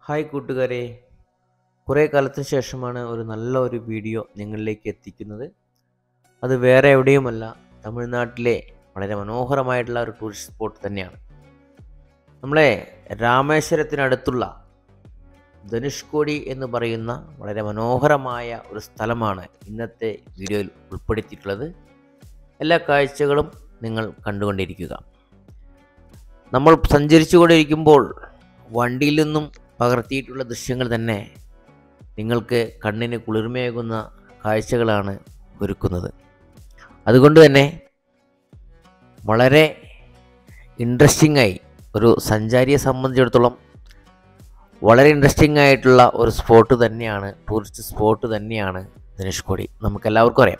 hi കൂട്ടുകാരെ കുറേ കാലത്തിന് ശേഷമാണ് ഒരു നല്ല ഒരു വീഡിയോ നിങ്ങളിലേക്ക് എത്തിക്കുന്നത് അത് വേറെ എവിടെയുമല്ല തമിഴ്നാട്ടിലെ വളരെ മനോഹരമായിട്ടുള്ള ഒരു ടൂറിസ്റ്റ് സ്പോട്ട് തന്നെയാണ് നമ്മളെ രാമേശ്വരത്തിനടുത്തുള്ള ധനുഷ്കോടി എന്ന് പറയുന്ന വളരെ മനോഹരമായ ഒരു സ്ഥലമാണ് ഇന്നത്തെ വീഡിയോയിൽ ഉൾപ്പെടുത്തിയിട്ടുള്ളത് എല്ലാ കാഴ്ചകളും നിങ്ങൾ കണ്ടുകൊണ്ടിരിക്കുക നമ്മൾ സഞ്ചരിച്ചുകൊണ്ടിരിക്കുമ്പോൾ വണ്ടിയിൽ നിന്നും പകർത്തിയിട്ടുള്ള ദൃശ്യങ്ങൾ തന്നെ നിങ്ങൾക്ക് കണ്ണിന് കുളിർമയേകുന്ന കാഴ്ചകളാണ് ഒരുക്കുന്നത് അതുകൊണ്ട് തന്നെ വളരെ ഇൻട്രസ്റ്റിംഗ് ആയി ഒരു സഞ്ചാരിയെ സംബന്ധിച്ചിടത്തോളം വളരെ ഇൻട്രസ്റ്റിംഗ് ആയിട്ടുള്ള ഒരു സ്പോട്ട് തന്നെയാണ് ടൂറിസ്റ്റ് സ്പോട്ട് തന്നെയാണ് ധനുഷ്കോടി നമുക്കെല്ലാവർക്കും അറിയാം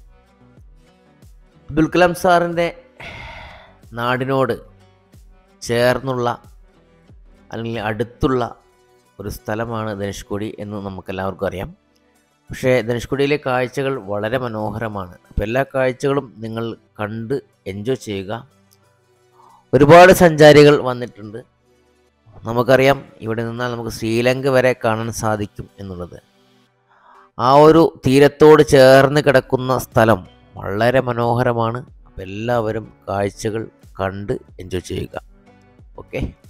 അബ്ദുൽ കലാം സാറിൻ്റെ നാടിനോട് ചേർന്നുള്ള അല്ലെങ്കിൽ അടുത്തുള്ള ഒരു സ്ഥലമാണ് ധനുഷ്കോടി എന്ന് നമുക്കെല്ലാവർക്കും അറിയാം പക്ഷേ ധനുഷ്കോടിയിലെ കാഴ്ചകൾ വളരെ മനോഹരമാണ് അപ്പോൾ എല്ലാ കാഴ്ചകളും നിങ്ങൾ കണ്ട് എൻജോയ് ചെയ്യുക ഒരുപാട് സഞ്ചാരികൾ വന്നിട്ടുണ്ട് നമുക്കറിയാം ഇവിടെ നിന്നാൽ നമുക്ക് ശ്രീലങ്ക വരെ കാണാൻ സാധിക്കും എന്നുള്ളത് ആ ഒരു തീരത്തോട് ചേർന്ന് കിടക്കുന്ന സ്ഥലം വളരെ മനോഹരമാണ് അപ്പോൾ എല്ലാവരും കാഴ്ചകൾ കണ്ട് എൻജോയ് ചെയ്യുക ഓക്കെ